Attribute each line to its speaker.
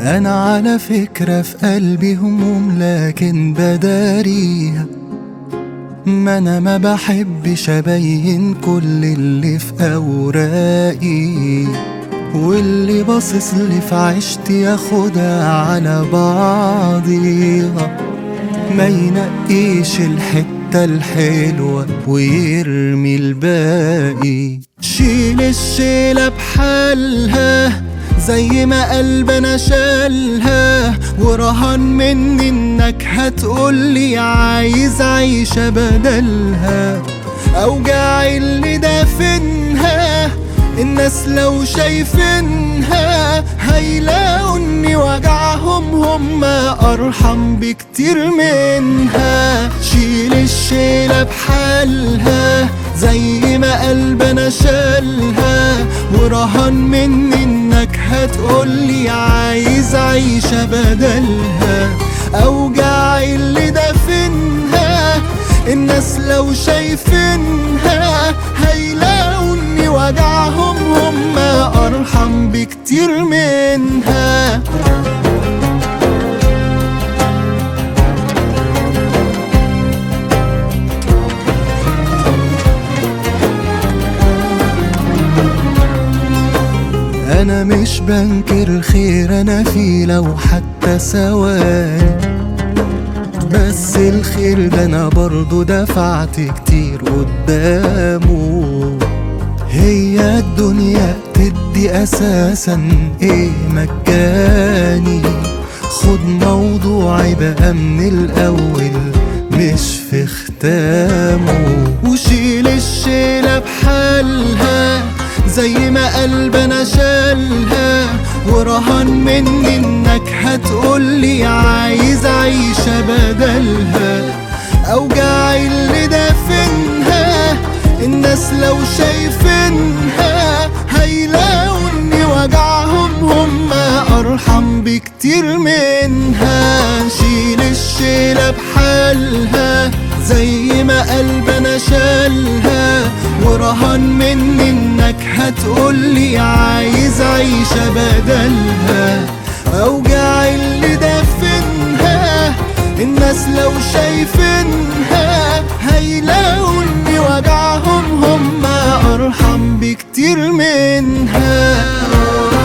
Speaker 1: أنا على فكرة في قلبي هموم لكن بداريها ما أنا ما بحبش أبين كل اللي في أوراقي واللي باصص لي في عشتي ياخدها على بعضيها ما ينقيش الحتة الحلوة ويرمي الباقي شيل الشيلة بحالها زي ما قلبنا شالها ورهان مني انك هتقولي عايز عيشة بدلها اوجاعي اللي دافنها الناس لو شايفينها هيلاقوا اني وجعهم هم ارحم بكتير منها شيل الشيلة بحالها زي ما قلبنا شالها ورهان مني انك هتقولي عايز عيشة بدلها اوجاعي اللي دافنها الناس لو شايفينها هيلاقوا اني وجعهم هم ارحم بكتير منها انا مش بنكر خير انا فيه لو حتى ثواني بس الخير ده انا برضو دفعت كتير قدامه هي الدنيا تدي اساسا ايه مجاني خد موضوعي بقى من الاول مش في ختامه وشيل الشيلة بحالها زي ما قلبنا شالها ورهان مني انك هتقولي عايز عيشة بدلها اوجاعي اللي دافنها الناس لو شايفينها هيلاقوا اني وجعهم هم ارحم بكتير منها شيل الشيلة بحالها زي ما قلبنا شالها ورهان مني انك هتقولي عايز عيشة بدلها اوجاعي اللي دافنها الناس لو شايفينها هيلاقوا اني وجعهم هم ارحم بكتير منها